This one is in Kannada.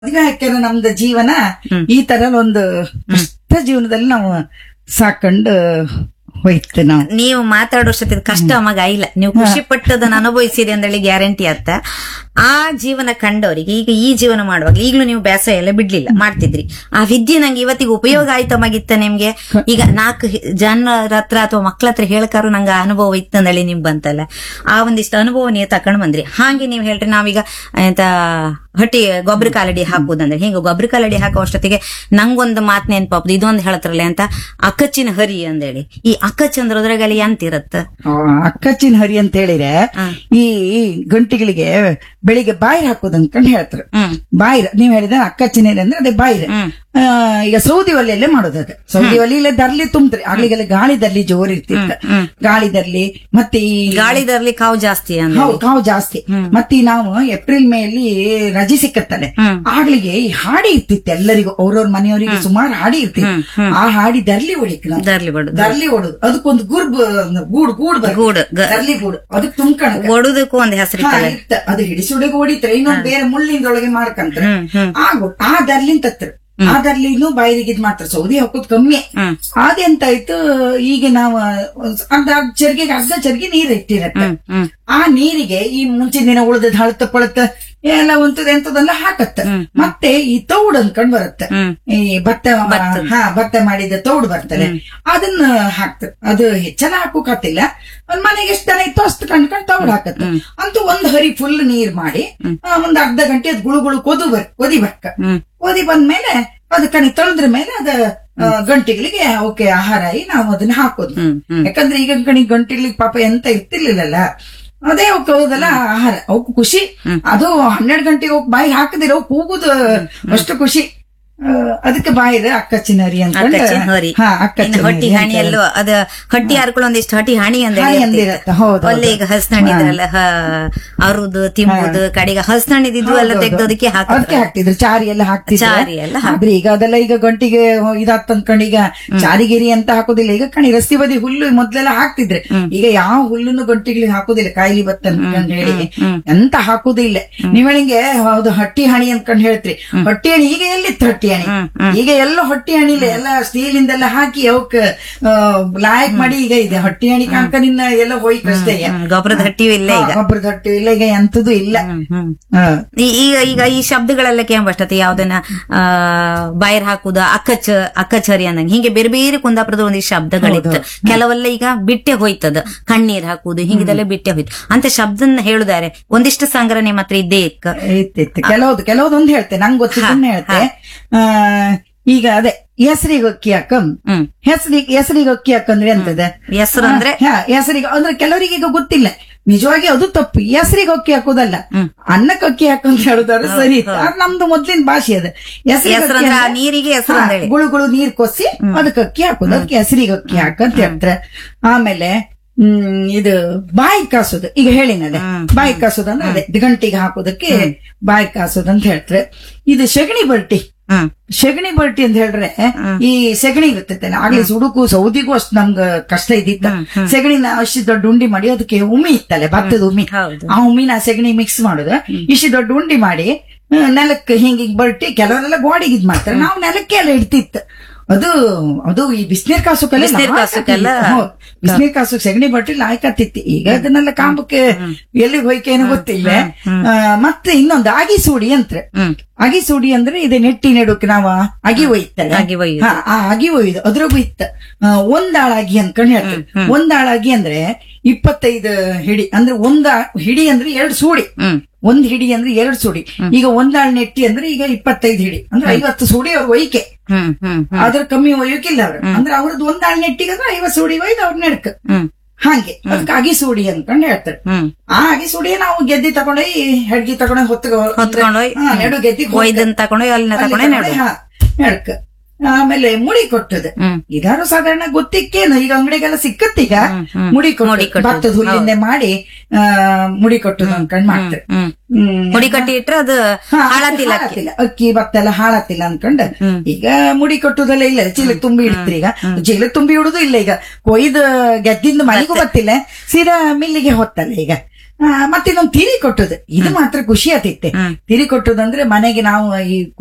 ಮದುವೆ ಹಾಕ್ಯಾರ ನಮ್ದು ಜೀವನ ಈ ತರ ಒಂದು ಕಷ್ಟ ಜೀವನದಲ್ಲಿ ನಾವು ಸಾಕೊಂಡು ಹೋಯ್ತು ನಾವು ನೀವು ಮಾತಾಡೋಷ್ಟೊತ್ತಿಗೆ ಕಷ್ಟ ಮಗ ಇಲ್ಲ ನೀವು ಖುಷಿ ಪಟ್ಟದನ್ನ ಅನುಭವಿಸಿರಿ ಅಂದೇಳಿ ಗ್ಯಾರಂಟಿ ಅತ್ತ ಆ ಜೀವನ ಕಂಡವರಿಗೆ ಈಗ ಈ ಜೀವನ ಮಾಡುವಾಗ ಈಗಲೂ ನೀವು ಬೇಸಾಯ ಎಲ್ಲ ಬಿಡ್ಲಿಲ್ಲ ಮಾಡ್ತಿದ್ರಿ ಆ ವಿದ್ಯೆ ನಂಗೆ ಇವತ್ತಿಗೆ ಉಪಯೋಗ ಆಯ್ತಮಾಗಿತ್ತ ನಿಮ್ಗೆ ಈಗ ನಾಲ್ಕು ಹಿ- ಜನರ ಹತ್ರ ಅಥವಾ ಮಕ್ಳ ಹತ್ರ ಹೇಳ್ಕಾರು ನಂಗೆ ಆ ಅನುಭವ ಇತ್ತಂದೇಳಿ ನಿಮ್ಗೆ ಬಂತಲ್ಲ ಆ ಒಂದಿಷ್ಟು ಅನುಭವ ನೀವು ತಕೊಂಡ್ ಬಂದ್ರಿ ಹಾಗೆ ನೀವು ಹೇಳ್ರಿ ನಾವೀಗ ಎಂತ ಹಟ್ಟಿ ಗೊಬ್ಬರ ಕಾಲಡಿ ಹಾಕುದಂದ್ರೆ ಹಿಂಗ ಗೊಬ್ಬರ ಕಾಲಡಿ ಹಾಕೋ ಅಷ್ಟೊತ್ತಿಗೆ ನಂಗೊಂದು ಮಾತ್ ನೆನ್ಪಾಪ್ದು ಇದೊಂದು ಹೇಳ್ತಾರಲ್ಲ ಅಂತ ಅಕ್ಕಚ್ಚಿನ ಹರಿ ಅಂದೇಳಿ ಈ ಅಕ್ಕಚ್ಚ ಅಂದ್ರೆ ಅದ್ರಾಗಲ್ಲಿ ಎಂತ ಇರತ್ತ ಆ, ಅಕ್ಕಚ್ಚಿನ ಹರಿ ಅಂತ ಹೇಳಿದ್ರೆ ಈ ಗಂಟಿಗಳಿಗೆ ಬೆಳಿಗ್ಗೆ ಬಾಯಿ ಹಾಕೋದು ಅನ್ಕೊಂಡು ಹೇಳ್ತಾರೆ ಹ್ಮ್ ಬಾಯಿರ ನೀವ್ ಹೇಳಿದ ಅಕ್ಕಚ್ಚಿನ ಹರಿ ಅಂದ್ರೆ ಅದೇ ಬಾಯಿರ ಹ್ಮ್. ಆ, ಈಗ ಸೌದಿ ಒಲೆಯಲ್ಲೇ ಮಾಡೋದು ಅದು ಸೌದಿ ಒಲೆಯಲ್ಲೇ ದರ್ಲಿ ತುಂಬ್ತಾರೆ ಆಗ್ಲಿಗೆಲ್ಲ ಗಾಳಿ ದರ್ಲಿ ಜೋರ್ ಇರ್ತಿತ್ತ ಹ್ಮ್. ಗಾಳಿ ದರ್ಲಿ ಮತ್ತೆ ಈ ಗಾಳಿದರ್ಲಿ ಕಾವು ಜಾಸ್ತಿ ಅಂದ್ರೆ ಹೌದು ಕಾವು ಜಾಸ್ತಿ ಮತ್ತೆ ಈ ನಾವು ಏಪ್ರಿಲ್ ಮೇಲಿ ರಜೆ ಸಿಕ್ಕತ್ತಲ್ಲ ಹ್ಮ್. ಆಗ್ಲಿಗೆ ಈ ಹಾಡಿ ಇರ್ತಿತ್ತು ಎಲ್ಲರಿಗೂ ಅವ್ರವ್ರ ಮನೆಯವರಿಗೆ ಸುಮಾರು ಹಾಡಿ ಇರ್ತಿತ್ತು ಆ ಹಾಡಿ ದರ್ಲಿ ಹೊಡಿಕ್ ನಾವು ದರ್ಲಿ ಬಡುದು ದರ್ಲಿ ಹೊಡುದು ಅದಕ್ಕೊಂದು ಗುರ್ಬ್ ಗೂಡ್ ಗೂಡ್ ಬರ್ತದೆ. ಗೂಡು, ಗ- ದರ್ಲಿ ಗೂಡು ಅದಕ್ಕೆ ತುಂಬ್ಕಣ ಒಡುದಕ್ಕೂ ಒಂದ್ ಹೆಸರು ಹಾ, ಇತ್ತ. ಅದು ಹಿಡಿಸುಡಿಗೆ ಹೊಡಿತಾರೆ ಇನ್ನೊಂದು ಬೇರೆ ಮುಳ್ಳಿಂದೊಳಗೆ ಮಾಡ್ಕಂತಾರೆ ಹ್ಮ್ ಹ್ಮ್ ಆ ಗು- ಆ ದರ್ಲಿನ್ ತತ್ರ ಆ ದರ್ಲಿನೂ ಬಾಯಿಗೆ ಇದ್ ಮಾಡ್ತಾರೆ ಸೌದಿ ಹಾಕೋದ್ ಕಮ್ಮಿ ಹ್ಮ್. ಅದೆಂತಾಯ್ತು ಈಗ ನಾವು ಅರ್ಧ ಚರ್ಗಿಗೆ ಅರ್ಧ ಚರ್ಗಿ ನೀರ್ ಇಟ್ಟಿರತ್ತೆ ಹ್ಮ್ ಹ್ಮ್ ಆ ನೀರಿಗೆ ಈ ಮುಂಚಿನ ದಿನ ಉಳಿದದ್ ಹಳತ ಪಳತ ಎಲ್ಲ ಒಂತದ ಎಂತದೆಲ್ಲ ಹಾಕತ್ತ ಮತ್ತೆ ಈ ತೌಡ್ ಅನ್ಕೊಂಡ್ ಬರುತ್ತೆ ಹ್ಮ್. ಈ ಭತ್ತ ಹಾ ಭತ್ತ ಮಾಡಿದ ತೌಡ್ ಬರ್ತದೆ ಅದನ್ನ ಹಾಕ್ತ ಅದು ಹೆಚ್ಚೆಲ್ಲ ಹಾಕೋಕತ್ತಿಲ್ಲ ಒಂದ್ ಮನೆಗೆ ಎಷ್ಟು ಜನ ಇತ್ತು ಅಷ್ಟು ಕಣ್ಕೊಂಡ್ ತೌಡ್ ಹಾಕತ್ತ ಅಂತೂ ಒಂದ್ ಹರಿ ಫುಲ್ ನೀರ್ ಮಾಡಿ ಆ, ಒಂದ್ ಅರ್ಧ ಗಂಟೆ ಅದ್ ಗುಳು ಗುಳು ಕೊದು ಬರ್ ಕೊದಿ ಬರ್ಕ ಹ್ಮ್. ಕೊದಿ ಬಂದ್ಮೇಲೆ ಅದ್ ಕಣಿ ತೊಳೆದ್ರ ಮೇಲೆ ಅದ ಆ, ಗಂಟಿಗಳಿಗೆ ಅವಕ್ಕೆ ಆಹಾರ ಆಗಿ ನಾವು ಅದನ್ನ ಹಾಕೋದು ಹ್ಮ್ ಹ್ಮ್ ಯಾಕಂದ್ರೆ ಈಗ ಕಣಿ ಗಂಟಿಗ್ಲಿಗೆ ಪಾಪ ಎಂತ ಇರ್ತಿರ್ಲಿಲ್ಲಲ್ಲ ಅದೇ ಅವಕ್ಕೆ ಹೋದಲ್ಲ ಆಹಾರ ಅವಕ್ಕೂ ಖುಷಿ ಅದು ಹನ್ನೆರಡು ಗಂಟೆಗೆ ಹೋಗಿ ಬಾಯಿ ಹಾಕದಿರೋ ಕೂಗುದು ಅಷ್ಟು ಖುಷಿ ಆ, ಅದಕ್ಕೆ ಬಾಯಿದೆ ಅಕ್ಕಚ್ಚಿನರಿ ಅಂತ ಅಕ್ಕಚ್ಚಿನ ಹೊರಿ ಹಾ ಇನ್ನು ಅಕ್ಕಚ್ಚಿನ ಹೊಟ್ಟಿ ಹಣಿ ಎಲ್ಲೋ ಅದ ಹೊಟ್ಟಿ ಹರ್ಕೊಳ್ಳೋ ಒಂದಿಷ್ಟು ಹೊಟ್ಟಿ ಹಣಿ ಅಂದ್ರೆ ಹಾಯಿ ಅಂದಿರತ್ತೆ, ಹೌದು, ಒಳ್ಳೆ ಈಗ ಹಸ್ನಣಿದ್ರಲ್ಲ ಅರುದು ತಿಂಬುದು ಕಡೆಗೆ ಹಸ್ನಣಿದಿದ್ದು ಎಲ್ಲ ತೆಗ್ದೋದಕ್ಕೆ ಅದಕ್ಕೆ ಹಾಕಿ ಹಾಕ್ತಿದ್ರು ಚಾರಿ ಎಲ್ಲ ಹಾಕ್ತಿದ್ರು ಚಾರಿ ಎಲ್ಲ ಆದ್ರೆ ಈಗ ಅದೆಲ್ಲ ಈಗ ಗಂಟಿಗೆ ಇದಾತ್ ಅನ್ಕೊಂಡು ಈಗ ಚಾರಿಗಿರಿ ಅಂತ ಹಾಕೋದಿಲ್ಲ ಈಗ ಕಣಿ ರಸ್ತೆ ಬದಿ ಹುಲ್ಲು ಮೊದ್ಲೆಲ್ಲ ಹಾಕ್ತಿದ್ರೆ ಈಗ ಯಾವ ಹುಲ್ಲನ್ನು ಗಂಟಿಗಳಿಗೆ ಹಾಕೋದಿಲ್ಲ ಕಾಯಿಲಿ ಬತ್ತ ಅನ್ಕೊಂಡ್ ಹೇಳಿ ಎಂತ ಹಾಕುದಿಲ್ಲ ನೀವ್ ಹೇಳಿಂಗೆ ಹೌದು ಹಟ್ಟಿ ಹಣಿ ಅನ್ಕೊಂಡ್ ಹೇಳ್ತ್ರಿ ಹೊಟ್ಟಿ ಹಣಿ ಈಗ ಎಲ್ಲಿತ್ತು ಹಟ್ಟಿ ಹಣಿ ಈಗ ಎಲ್ಲ ಹೊಟ್ಟಿ ಹಣಿಲೆ ಎಲ್ಲ ಸ್ಟೀಲ್ ಇಂದೆಲ್ಲ ಹಾಕಿ ಅವಕ್ ಲಾಯಕ್ ಮಾಡಿ ಈಗ ಇದೆ ಹೊಟ್ಟಿ ಹಣಿ ಕಾಂಕ ನಿನ್ನ ಎಲ್ಲ ಹೋಯ್ತಷ್ಟೇ ಗೊಬ್ಬರದ ಹಟ್ಟಿಯೂ ಇಲ್ಲ ಈಗ ಗೊಬ್ಬರದ ಹೊಟ್ಟಿ ಇಲ್ಲ ಈಗ ಎಂತದೂ ಇಲ್ಲ ಹ್ಮ್ ಹಾ. ಈ- ಈಗ ಈಗ ಈ ಶಬ್ದಗಳೆಲ್ಲ ಕೇಂಬಷ್ಟತಿ ಯಾವ್ದನ್ನ ಆ ಬಾಯರ್ ಹಾಕುದ ಅಕ್ಕಚ ಅಕ್ಕಚರಿ ಅಂದಂಗೆ ಹಿಂಗೆ ಬೇರೆ ಬೇರೆ ಕುಂದಾಪುರದ ಒಂದಿಷ್ಟು ಶಬ್ದಗಳಿತ್ತು ಕೆಲವೆಲ್ಲ ಈಗ ಬಿಟ್ಟೆ ಹೋಯ್ತದ ಕಣ್ಣೀರ್ ಹಾಕುದು ಹಿಂಗಿದೆಲ್ಲ ಬಿಟ್ಟೆ ಹೋಯ್ತು ಅಂತ ಶಬ್ದನ್ನ ಹೇಳುದಾರೆ ಒಂದಿಷ್ಟು ಸಂಗ್ರಹ ನಿಮ್ಮ ಹತ್ರ ಇದ್ದೇ ಇಕ್ಕ ಇತ್ತಿತ್ತು ಕೆಲವ್ದು ಕೆಲವ್ದು ಒಂದು ಹೇಳ್ತೆ ನಂಗೆ ಗೊತ್ತಿದ್ದನ್ನ ಹೇಳ್ತೆ ಆ, ಈಗ ಅದೇ ಹೆಸರಿಗೆ ಅಕ್ಕಿ ಹಾಕಂ ಹ್ಮ್ ಹೆಸರಿಗೆ ಹೆಸರಿಗೆ ಅಕ್ಕಿ ಹಾಕಂದ್ರೆ ಎಂತದೆ ಹೆಸರು ಅಂದ್ರೆ ಹೆಸರಿಗೆ ಅಂದ್ರೆ ಕೆಲವರಿಗೆ ಈಗ ಗೊತ್ತಿಲ್ಲ ನಿಜವಾಗಿ ಅದು ತಪ್ಪು ಹೆಸರಿಗೆ ಅಕ್ಕಿ ಹಾಕೋದಲ್ಲ ಅನ್ನಕ್ಕೆ ಅಕ್ಕಿ ಹಾಕಂತ ಹೇಳುದಾದ್ರೆ ಸರಿ ಇತ್ತು. ಅದು ನಮ್ದು ಮೊದ್ಲಿನ ಭಾಷೆ ಅದು ಹೆಸರಿಗೆ ಹೆಸರು ಅಕ್ಕಿ ಅಂದ್ರೆ ಆ ಅಂದ್ರೆ- ನೀರಿಗೆ ಹೆಸರು ಹಾ, ಅಂದೇಳಿ ಗುಳು ಗುಳು ನೀರ್ ಕೊಸಿ ಅದಕ್ಕೆ ಅಕ್ಕಿ ಹಾಕೋದು ಅದಕ್ಕೆ ಹೆಸರಿಗೆ ಅಕ್ಕಿ ಹಾಕಂತ ಹೇಳ್ತಾರೆ ಆಮೇಲೆ ಹ್ಮ್ ಇದು ಬಾಯಿ ಕಾಸೋದು ಈಗ ಹೇಳಿನಲ್ಲ ಬಾಯಿ ಕಾಸೋದು ಅಂದ್ರೆ ಅದೇ ಗಂಟಿಗೆ ಹಾಕೋದಕ್ಕೆ ಬಾಯಿ ಕಾಸೋದು ಅಂತ ಹೇಳ್ತಾರೆ ಇದು ಸಗಣಿ ಬಲ್ಟಿ ಹ್ಮ್ ಸಗಣಿ ಬಲ್ಟಿ ಅಂತ ಹೇಳ್ರೆ ಈ ಸಗಣಿ ಇರ್ತೈತಲ್ಲ ಆಗ್ಲಿ ಸುಡುಕು ಸೌದಿಗೂ ಅಷ್ಟು ನಮ್ಗ ಕಷ್ಟ ಇದ್ದಿತ್ತ ಸಗಣಿನ ಅಷ್ಟು ದೊಡ್ಡ ಉಂಡಿ ಮಾಡಿ ಅದಕ್ಕೆ ಉಮಿ ಇತ್ತಲ್ಲ ಭತ್ತದ ಉಮಿ ಹೌದು ಆ ಉಮ್ಮಿನ ಆ ಸಗಣಿ ಮಿಕ್ಸ್ ಮಾಡುದು ಇಷ್ಟು ದೊಡ್ಡ ಉಂಡಿ ಮಾಡಿ ಆ, ನೆಲಕ್ಕೆ ಹಿಂಗ್ ಹಿಂಗ್ ಬರ್ಟಿ ಕೆಲವರೆಲ್ಲ ಗೋಡೆಗೆ ಇದ್ ಮಾಡ್ತಾರೆ ನಾವು ನೆಲಕ್ಕೆ ಎಲ್ಲ ಇಡ್ತಿತ್ತು ಅದು ಅದು ಈ ಬಿಸಿನೀರ್ ಕಾಸುಕಲ್ಲ ಬಿಸ್ನೀರ್ ಕಾಸುಕ್ಕೆಲ್ಲ ಬಿಸಿನೀರ್ ಕಾಸು ಸಗಣಿ ಬಟ್ಟಿ ಲಾಯ್ಕತ್ತಿತ್ತು ಈಗ ಅದನ್ನೆಲ್ಲ ಕಾಂಬಕ್ಕೆ ಎಲ್ಲಿಗೆ ಹೋಯ್ಕೇನೋ ಗೊತ್ತಿಲ್ಲ ಆ, ಮತ್ತೆ ಇನ್ನೊಂದು ಆಗಿ ಸೂಡಿ ಅಂತ ಹ್ಮ್ ಅಗಿ ಸೂಡಿ ಅಂದ್ರೆ ಇದು ನೆಟ್ಟಿ ನೆಡೋಕೆ ನಾವು ಅಗಿ ಒಯ್ತಲ್ಲ ಅಗಿ ಒಯ್ಯುದು. ಹಾ, ಆ ಅಗಿ ಒಯ್ದು ಅದ್ರಾಗೂ ಇತ್ತ ಆ, ಒಂದಾಳ ಅಗಿ ಅನ್ಕೊಂಡ್ ಹೇಳ್ತಾರೆ ಒಂದಾಳ ಅಗಿ ಅಂದ್ರೆ ಇಪ್ಪತ್ತೈದು ಹಿಡಿ ಅಂದ್ರೆ ಒಂದ ಹಿಡಿ ಅಂದ್ರೆ ಎರಡು ಸೂಡಿ ಹ್ಮ್ ಒಂದ್ ಹಿಡಿ ಅಂದ್ರೆ ಎರಡು ಸೂಡಿ ಈಗ ಒಂದಾಳ್ ನೆಟ್ಟಿ ಅಂದ್ರೆ ಈಗ ಇಪ್ಪತ್ತೈದು ಹಿಡಿ ಅಂದ್ರೆ ಐವತ್ತು ಸೂಡಿ ಅವ್ರ ಒಯ್ಕೆ ಹ್ಮ್ ಹ್ಮ್ ಅದ್ರ ಕಮ್ಮಿ ಒಯ್ಯೋಕಿಲ್ಲ ಅವ್ರು ಅಂದ್ರೆ ಅವ್ರದ್ದು ಒಂದಾಳ್ ನೆಟ್ಟಿಗೆ ಅಂದ್ರೆ ಐವತ್ತು ಸೂಡಿ ಒಯ್ದು ಅವ್ರ ನೆಡ್ಕ ಹ್ಮ್ ಹಾಗೆ ಅದಕ್ಕೆ ಅಗಿ ಸೂಡಿ ಅನ್ಕೊಂಡ್ ಹೇಳ್ತಾರೆ ಹ್ಮ್ ಆ ಅಗಿ ಸೂಡಿ ನಾವು ಗೆದ್ದಿ ತಗೊಂಡೋಗಿ ಹೆಡ್ಗಿ ತಗೊಂಡೋಗಿ ಹೊತ್ತ ಹೊತ್ಕೊಂಡೋಯ್ ಹಾ, ನೆಡು ಗೆದ್ದಿ ಒಯ್ದನ್ ತಕೊಂಡೋಯ್ ಅಲ್ಲಿನ ತಕೊಂಡೇ ನಡು ನಡ್ಕ ಆಮೇಲೆ ಮುಡಿ ಕೊಟ್ಟದ ಹ್ಮ್ ಇದಾರು ಸಾಧಾರಣ ಗೊತ್ತಿಕ್ಕೇನು ಈಗ ಅಂಗಡಿಗೆಲ್ಲ ಸಿಕ್ಕತ್ತೀಗ ಹ್ಮ್. ಮುಡಿ ಮುಡಿ ಕೊಟ್ಟು ಕೊಟ್ಟದ್ದು. ಭತ್ತದ ಹುಲ್ಲಿಂದ ಮಾಡಿ ಆ ಮುಡಿ ಕೊಟ್ಟದು ಅನ್ಕೊಂಡ್ ಮಾಡ್ತಾರೆ ಹ್ಮ್ ಹ್ಮ್. ಮುಡಿ ಕಟ್ಟಿ ಇಟ್ರೆ ಅದು ಹಾ, ಹಾಳಾತಿಲ್ಲ ಅಕ್ಕಿ ಹಾಳಾತಿಲ್ಲ. ಅಕ್ಕಿ ಭತ್ತ ಎಲ್ಲ ಹಾಳಾತಿಲ್ಲ ಅನ್ಕೊಂಡ್ ಈಗ ಮುಡಿ ಕಟ್ಟುದೆಲ್ಲ ಇಲ್ಲ ಚೀಲಕ್ ತುಂಬಿ ಇಡ್ತೀರಿ ಈಗ ಚೀಲಕ್ ತುಂಬಿ ಇಡುದು ಇಲ್ಲ ಈಗ ಕೊಯ್ದು ಗೆದ್ದಿಂದ ಮನೆಗೂ ಗೊತ್ತಿಲ್ಲ ಸೀದಾ ಮಿಲ್ಲಿಗೆ ಹೊತ್ತಲ್ಲ ಈಗ ಆ, ಮತ್ತೆ ಇನ್ನೊಂದು ತಿರಿ ಕೊಟ್ಟುದು ಇದು ಮಾತ್ರ ಖುಷಿ ಆತಿತ್ತೆ ಹ್ಮ್. ತಿರಿ ಕೊಟ್ಟುದಂದ್ರೆ ಮನೆಗೆ ನಾವು ಈ